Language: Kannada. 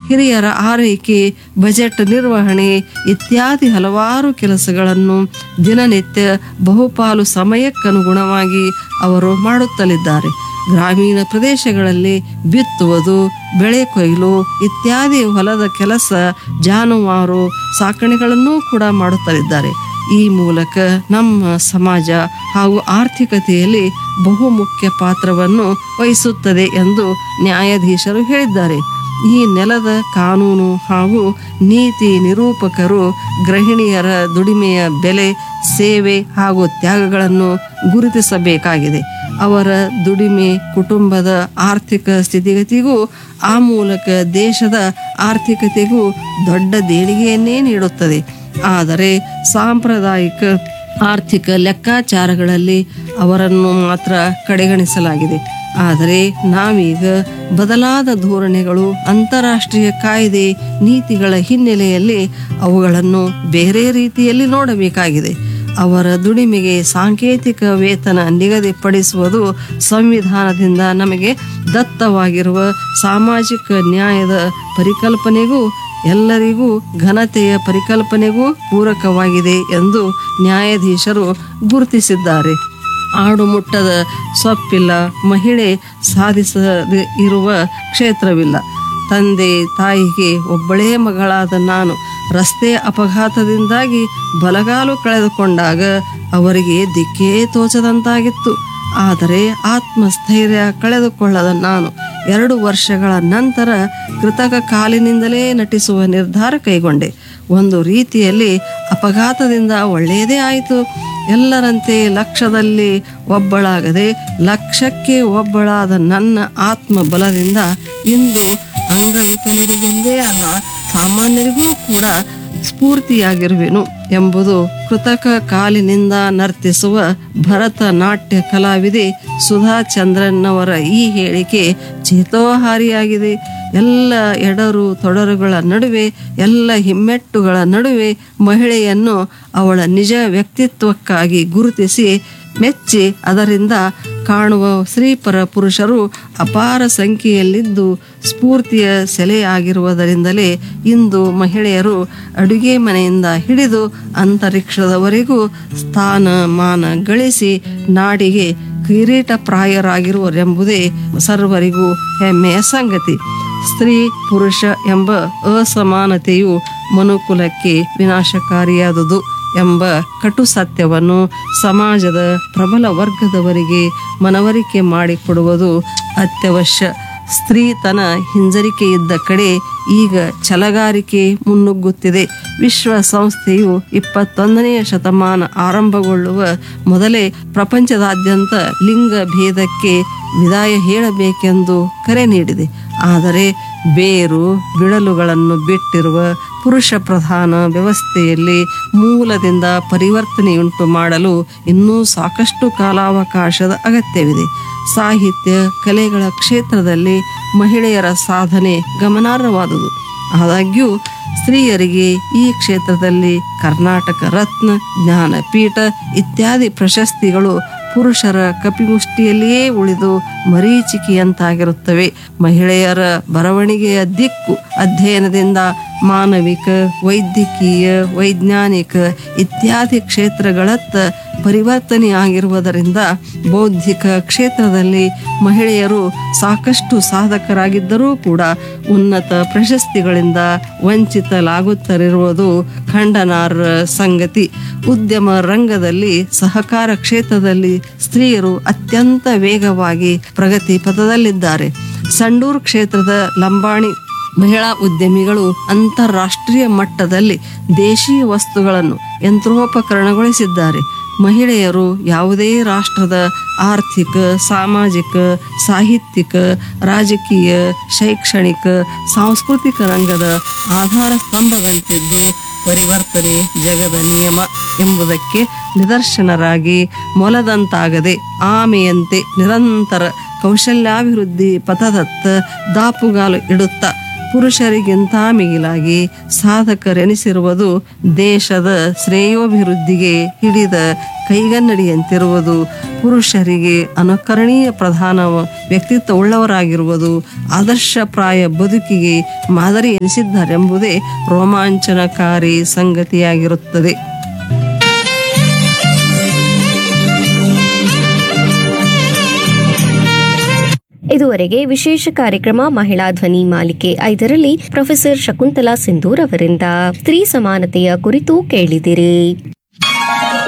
ಹಿರಿಯರ ಆರೈಕೆ ಬಜೆಟ್ ನಿರ್ವಹಣೆ ಇತ್ಯಾದಿ ಹಲವಾರು ಕೆಲಸಗಳನ್ನು ದಿನನಿತ್ಯ ಬಹುಪಾಲು ಸಮಯಕ್ಕನುಗುಣವಾಗಿ ಅವರು ಮಾಡುತ್ತಲಿದ್ದಾರೆ ಗ್ರಾಮೀಣ ಪ್ರದೇಶಗಳಲ್ಲಿ ಬಿತ್ತುವುದು ಬೆಳೆ ಕೊಯ್ಲು ಇತ್ಯಾದಿ ಹೊಲದ ಕೆಲಸ ಜಾನುವಾರು ಸಾಕಣೆಗಳನ್ನೂ ಕೂಡ ಮಾಡುತ್ತಲಿದ್ದಾರೆ ಈ ಮೂಲಕ ನಮ್ಮ ಸಮಾಜ ಹಾಗೂ ಆರ್ಥಿಕತೆಯಲ್ಲಿ ಬಹುಮುಖ್ಯ ಪಾತ್ರವನ್ನು ವಹಿಸುತ್ತದೆ ಎಂದು ನ್ಯಾಯಾಧೀಶರು ಹೇಳಿದ್ದಾರೆ ಈ ನೆಲದ ಕಾನೂನು ಹಾಗೂ ನೀತಿ ನಿರೂಪಕರು ಗೃಹಿಣಿಯರ ದುಡಿಮೆಯ ಬೆಲೆ ಸೇವೆ ಹಾಗೂ ತ್ಯಾಗಗಳನ್ನು ಗುರುತಿಸಬೇಕಾಗಿದೆ ಅವರ ದುಡಿಮೆ ಕುಟುಂಬದ ಆರ್ಥಿಕ ಸ್ಥಿತಿಗತಿಗೂ ಆ ಮೂಲಕ ದೇಶದ ಆರ್ಥಿಕತೆಗೂ ದೊಡ್ಡ ದೇಣಿಗೆಯನ್ನೇ ನೀಡುತ್ತದೆ ಆದರೆ ಸಾಂಪ್ರದಾಯಿಕ ಆರ್ಥಿಕ ಲೆಕ್ಕಾಚಾರಗಳಲ್ಲಿ ಅವರನ್ನು ಮಾತ್ರ ಕಡೆಗಣಿಸಲಾಗಿದೆ ಆದರೆ ನಾವೀಗ ಬದಲಾದ ಧೋರಣೆಗಳು ಅಂತಾರಾಷ್ಟ್ರೀಯ ಕಾಯ್ದೆ ನೀತಿಗಳ ಹಿನ್ನೆಲೆಯಲ್ಲಿ ಅವುಗಳನ್ನು ಬೇರೆ ರೀತಿಯಲ್ಲಿ ನೋಡಬೇಕಾಗಿದೆ ಅವರ ದುಡಿಮೆಗೆ ಸಾಂಕೇತಿಕ ವೇತನ ನಿಗದಿಪಡಿಸುವುದು ಸಂವಿಧಾನದಿಂದ ನಮಗೆ ದತ್ತವಾಗಿರುವ ಸಾಮಾಜಿಕ ನ್ಯಾಯದ ಪರಿಕಲ್ಪನೆಗೂ ಎಲ್ಲರಿಗೂ ಘನತೆಯ ಪರಿಕಲ್ಪನೆಗೂ ಪೂರಕವಾಗಿದೆ ಎಂದು ನ್ಯಾಯಾಧೀಶರು ಗುರುತಿಸಿದ್ದಾರೆ ಆಡುಮುಟ್ಟದ ಸೊಪ್ಪಿಲ್ಲ ಮಹಿಳೆ ಸಾಧಿಸದೆ ಇರುವ ಕ್ಷೇತ್ರವಿಲ್ಲ ತಂದೆ ತಾಯಿಗೆ ಒಬ್ಬಳೇ ಮಗಳಾದ ನಾನು ರಸ್ತೆ ಅಪಘಾತದಿಂದಾಗಿ ಬಲಗಾಲು ಕಳೆದುಕೊಂಡಾಗ ಅವರಿಗೆ ದಿಕ್ಕೇ ತೋಚದಂತಾಗಿತ್ತು ಆದರೆ ಆತ್ಮಸ್ಥೈರ್ಯ ಕಳೆದುಕೊಳ್ಳದ ನಾನು ಎರಡು ವರ್ಷಗಳ ನಂತರ ಕೃತಕ ಕಾಲಿನಿಂದಲೇ ನಟಿಸುವ ನಿರ್ಧಾರ ಕೈಗೊಂಡೆ ಒಂದು ರೀತಿಯಲ್ಲಿ ಅಪಘಾತದಿಂದ ಒಳ್ಳೆಯದೇ ಆಯಿತು ಎಲ್ಲರಂತೆ ಲಕ್ಷದಲ್ಲಿ ಒಬ್ಬಳಾಗದೆ ಲಕ್ಷಕ್ಕೆ ಒಬ್ಬಳಾದ ನನ್ನ ಆತ್ಮಬಲದಿಂದ ಇಂದು ಅಂಗವಿಕಲರಿಗೆಂದೇ ಅಲ್ಲ ಸಾಮಾನ್ಯರಿಗೂ ಕೂಡ ಸ್ಫೂರ್ತಿಯಾಗಿರುವೆನು ಎಂಬುದು ಕೃತಕ ಕಾಲಿನಿಂದ ನರ್ತಿಸುವ ಭರತನಾಟ್ಯ ಕಲಾವಿದೆ ಸುಧಾ ಚಂದ್ರನ್ನವರ ಈ ಹೇಳಿಕೆ ಚೇತೋಹಾರಿಯಾಗಿದೆ ಎಲ್ಲ ಎಡರು ತೊಡರುಗಳ ನಡುವೆ ಎಲ್ಲ ಹಿಮ್ಮೆಟ್ಟುಗಳ ನಡುವೆ ಮಹಿಳೆಯನ್ನು ಅವಳ ನಿಜ ವ್ಯಕ್ತಿತ್ವಕ್ಕಾಗಿ ಗುರುತಿಸಿ ಮೆಚ್ಚಿ ಅದರಿಂದ ಕಾಣುವ ಸ್ತ್ರೀಪರ ಪುರುಷರು ಅಪಾರ ಸಂಖ್ಯೆಯಲ್ಲಿದ್ದು ಸ್ಫೂರ್ತಿಯ ಸೆಲೆಯಾಗಿರುವುದರಿಂದಲೇ ಇಂದು ಮಹಿಳೆಯರು ಅಡುಗೆ ಮನೆಯಿಂದ ಹಿಡಿದು ಅಂತರಿಕ್ಷದವರೆಗೂ ಸ್ಥಾನ ಮಾನ ಗಳಿಸಿ ನಾಡಿಗೆ ಕಿರೀಟ ಪ್ರಾಯರಾಗಿರುವರೆಂಬುದೇ ಸರ್ವರಿಗೂ ಹೆಮ್ಮೆಯ ಸಂಗತಿ ಸ್ತ್ರೀ ಪುರುಷ ಎಂಬ ಅಸಮಾನತೆಯು ಮನುಕುಲಕ್ಕೆ ವಿನಾಶಕಾರಿಯಾದುದು ಎಂಬ ಕಟು ಸತ್ಯವನ್ನು ಸಮಾಜದ ಪ್ರಬಲ ವರ್ಗದವರಿಗೆ ಮನವರಿಕೆ ಮಾಡಿಕೊಡುವುದು ಅತ್ಯವಶ್ಯ ಸ್ತ್ರೀತನ ಹಿಂಜರಿಕೆ ಇದ್ದ ಕಡೆ ಈಗ ಛಲಗಾರಿಕೆ ಮುನ್ನುಗ್ಗುತ್ತಿದೆ ವಿಶ್ವಸಂಸ್ಥೆಯು ಇಪ್ಪತ್ತೊಂದನೆಯ ಶತಮಾನ ಆರಂಭಗೊಳ್ಳುವ ಮೊದಲೇ ಪ್ರಪಂಚದಾದ್ಯಂತ ಲಿಂಗ ಭೇದಕ್ಕೆ ವಿದಾಯ ಹೇಳಬೇಕೆಂದು ಕರೆ ನೀಡಿದೆ ಆದರೆ ಬೇರು ಬಿಡಲುಗಳನ್ನು ಬಿಟ್ಟಿರುವ ಪುರುಷ ಪ್ರಧಾನ ವ್ಯವಸ್ಥೆಯಲ್ಲಿ ಮೂಲದಿಂದ ಪರಿವರ್ತನೆಯುಂಟು ಮಾಡಲು ಇನ್ನೂ ಸಾಕಷ್ಟು ಕಾಲಾವಕಾಶದ ಅಗತ್ಯವಿದೆ ಸಾಹಿತ್ಯ ಕಲೆಗಳ ಕ್ಷೇತ್ರದಲ್ಲಿ ಮಹಿಳೆಯರ ಸಾಧನೆ ಗಮನಾರ್ಹವಾದುದು ಆದಾಗ್ಯೂ ಸ್ತ್ರೀಯರಿಗೆ ಈ ಕ್ಷೇತ್ರದಲ್ಲಿ ಕರ್ನಾಟಕ ರತ್ನ ಜ್ಞಾನಪೀಠ ಇತ್ಯಾದಿ ಪ್ರಶಸ್ತಿಗಳು ಪುರುಷರ ಕಪಿಮುಷ್ಟಿಯಲ್ಲಿಯೇ ಉಳಿದು ಮರೀಚಿಕೆಯಂತಾಗಿರುತ್ತವೆ ಮಹಿಳೆಯರ ಬರವಣಿಗೆಯ ದಿಕ್ಕು ಅಧ್ಯಯನದಿಂದ ಮಾನವಿಕ ವೈದ್ಯಕೀಯ ವೈಜ್ಞಾನಿಕ ಇತ್ಯಾದಿ ಕ್ಷೇತ್ರಗಳತ್ತ ಪರಿವರ್ತನೆಯಾಗಿರುವುದರಿಂದ ಬೌದ್ಧಿಕ ಕ್ಷೇತ್ರದಲ್ಲಿ ಮಹಿಳೆಯರು ಸಾಕಷ್ಟು ಸಾಧಕರಾಗಿದ್ದರೂ ಕೂಡ ಉನ್ನತ ಪ್ರಶಸ್ತಿಗಳಿಂದ ವಂಚಿತಲಾಗುತ್ತಲಿರುವುದು ಖಂಡನಾರ್ಹ ಸಂಗತಿ ಉದ್ಯಮ ರಂಗದಲ್ಲಿ ಸಹಕಾರ ಕ್ಷೇತ್ರದಲ್ಲಿ ಸ್ತ್ರೀಯರು ಅತ್ಯಂತ ವೇಗವಾಗಿ ಪ್ರಗತಿ ಪಥದಲ್ಲಿದ್ದಾರೆ ಸಂಡೂರು ಕ್ಷೇತ್ರದ ಲಂಬಾಣಿ ಮಹಿಳಾ ಉದ್ಯಮಿಗಳು ಅಂತಾರಾಷ್ಟ್ರೀಯ ಮಟ್ಟದಲ್ಲಿ ದೇಶೀಯ ವಸ್ತುಗಳನ್ನು ಯಂತ್ರೋಪಕರಣಗೊಳಿಸಿದ್ದಾರೆ ಮಹಿಳೆಯರು ಯಾವುದೇ ರಾಷ್ಟ್ರದ ಆರ್ಥಿಕ ಸಾಮಾಜಿಕ ಸಾಹಿತ್ಯಿಕ ರಾಜಕೀಯ ಶೈಕ್ಷಣಿಕ ಸಾಂಸ್ಕೃತಿಕ ರಂಗದ ಆಧಾರ ಸ್ತಂಭದಂತಿದ್ದು ಪರಿವರ್ತನೆ ಜಗದ ನಿಯಮ ಎಂಬುದಕ್ಕೆ ನಿದರ್ಶನರಾಗಿ ಮೊಲದಂತಾಗದೆ ಆಮೆಯಂತೆ ನಿರಂತರ ಕೌಶಲ್ಯಾಭಿವೃದ್ಧಿ ಪಥದತ್ತ ದಾಪುಗಾಲು ಇಡುತ್ತಾ ಪುರುಷರಿಗಿಂತ ಮಿಗಿಲಾಗಿ ಸಾಧಕರೆನಿಸಿರುವುದು ದೇಶದ ಶ್ರೇಯೋಭಿವೃದ್ಧಿಗೆ ಹಿಡಿದ ಕೈಗನ್ನಡಿಯಂತಿರುವುದು ಪುರುಷರಿಗೆ ಅನುಕರಣೀಯ ಪ್ರಧಾನ ವ್ಯಕ್ತಿತ್ವವುಳ್ಳವರಾಗಿರುವುದು ಆದರ್ಶಪ್ರಾಯ ಬದುಕಿಗೆ ಮಾದರಿ ಎನಿಸಿದ್ದಾರೆಂಬುದೇ ರೋಮಾಂಚನಕಾರಿ ಸಂಗತಿಯಾಗಿರುತ್ತದೆ ಇದುವರೆಗೆ ವಿಶೇಷ ಕಾರ್ಯಕ್ರಮ ಮಹಿಳಾ ಧ್ವನಿ ಮಾಲಿಕೆ ಐದರಲ್ಲಿ ಪ್ರೊಫೆಸರ್ ಶಕುಂತಲಾ ಸಿಂಧೂರ್ ಅವರಿಂದ ಸ್ತ್ರೀ ಸಮಾನತೆಯ ಕುರಿತು ಕೇಳಿದಿರಿ